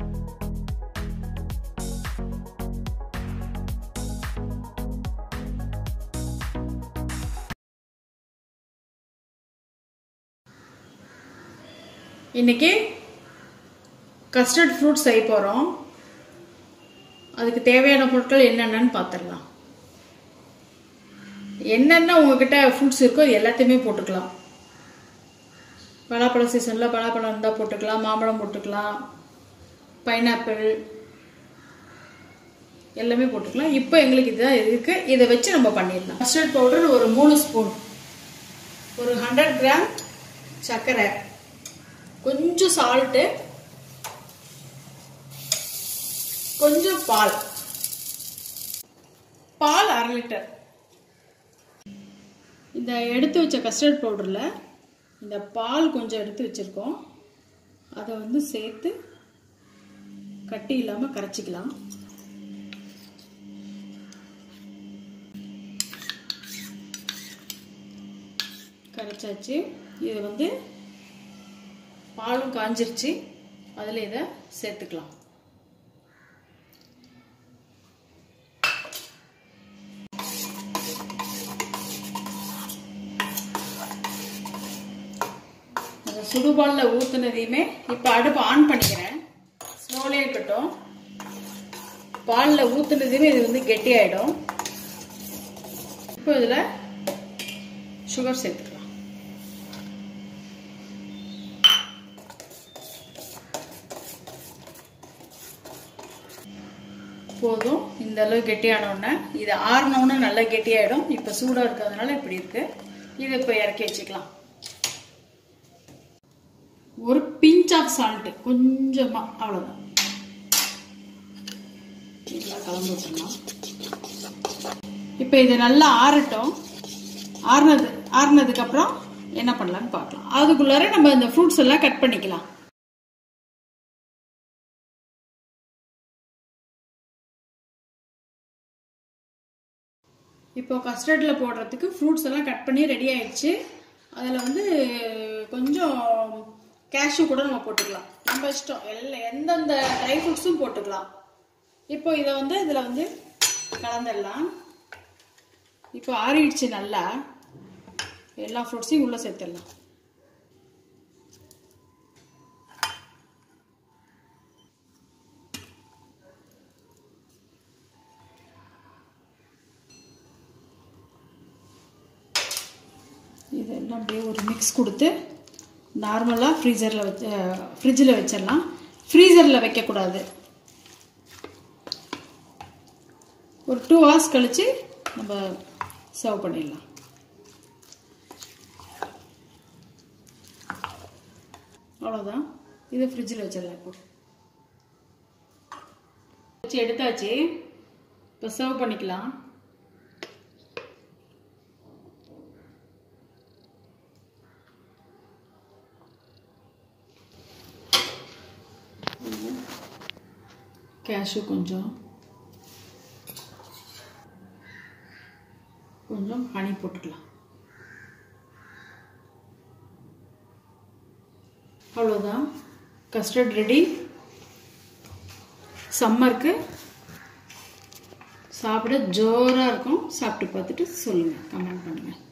இன்னைக்கு custard fruit செய்ய போகிறோம் அதுக்கு தேவையான பொருட்கள் என்னென்னு பார்த்துடலாம் என்னென்ன உங்ககிட்ட ஃப்ரூட்ஸ் இருக்கோ அது எல்லாத்தையுமே போட்டுக்கலாம் பலாப்பழ சீசனில் பலாப்பழம் இருந்தால் போட்டுக்கலாம் மாம்பழம் போட்டுக்கலாம் பைனாப்பிள் எல்லாமே போட்டுக்கலாம் இப்போ எங்களுக்கு இதுதான் இருக்கு இதை வச்சு நம்ம பண்ணிடலாம் கஸ்டர்ட் பவுடர் ஒரு மூணு ஸ்பூன் ஒரு ஹண்ட்ரட் கிராம் சர்க்கரை கொஞ்சம் சால்ட்டு கொஞ்சம் பால் பால் அரை லிட்டர் இந்த எடுத்து வச்ச கஸ்டர்ட் பவுடரில் இந்த பால் கொஞ்சம் எடுத்து வச்சுருக்கோம் அதை வந்து சேர்த்து கட்டி இல்லாமல் கரைச்சிக்கலாம் கரைச்சாச்சு இது வந்து பாலும் காஞ்சிருச்சு அதில் இதை சேர்த்துக்கலாம் அந்த சுடுபாலில் ஊற்றுனதையுமே இப்போ அடுப்பு ஆன் பண்ணிக்கிறேன் ஸ்லோலே இருக்கட்டும் பாலில் ஊற்றுனதையுமே இது வந்து கெட்டியாயிடும் இப்போ இதில் சுகர் சேர்த்துக்கலாம் போதும் இந்த அளவு கெட்டியானோடனே இது ஆறினோடனே நல்லா கெட்டியாயிடும் இப்போ சூடாக இருக்கிறதுனால இப்படி இருக்கு இதை இப்போ இறக்கி வச்சுக்கலாம் ஒரு பிஞ்ச் ஆஃப் சால்ட்டு கொஞ்சமா அவ்வளோதான் நல்லா கலந்து விட்டுடலாம் இப்போ இது நல்லா ஆறட்டும் ஆறுனது ஆறுனதுக்கு அப்புறம் என்ன பண்ணலாம்னு பார்க்கலாம் அதுக்குள்ளார நம்ம இந்த ஃப்ரூட்ஸ் எல்லாம் கட் பண்ணிக்கலாம் இப்போ கஸ்டர்டில் போடுறதுக்கு ஃப்ரூட்ஸ் எல்லாம் கட் பண்ணி ரெடி ஆயிடுச்சு அதில் வந்து கொஞ்சம் கேஷ்யூ கூட நம்ம போட்டுக்கலாம் நம்ம இஷ்டம் எல்லாம் எந்தெந்த ட்ரை ஃப்ரூட்ஸும் போட்டுக்கலாம் இப்போ இதை வந்து இதில் வந்து கலந்துடலாம் இப்போ ஆறிடுச்சு நல்லா எல்லா ஃப்ரூட்ஸையும் உள்ளே சேர்த்துடலாம் இதெல்லாம் அப்படியே ஒரு மிக்ஸ் கொடுத்து நார்மலாக ஃப்ரீசரில் வச்சு ஃப்ரிட்ஜில் வச்சிடலாம் ஃப்ரீசரில் வைக்கக்கூடாது ஒரு டூ ஹவர்ஸ் கழித்து நம்ம சர்வ் பண்ணிடலாம் அவ்வளோதான் இது ஃப்ரிட்ஜில் வச்சிடலாம் இப்போ வச்சு எடுத்தாச்சு இப்போ சர்வ் பண்ணிக்கலாம் கேஷ்யூ கொஞ்சம் கொஞ்சம் ஹனி போட்டுக்கலாம் அவ்வளோதான் கஸ்டர்ட் ரெடி சம்மருக்கு சாப்பிட ஜோராக இருக்கும் சாப்பிட்டு பார்த்துட்டு சொல்லுங்கள் கமெண்ட் பண்ணுங்கள்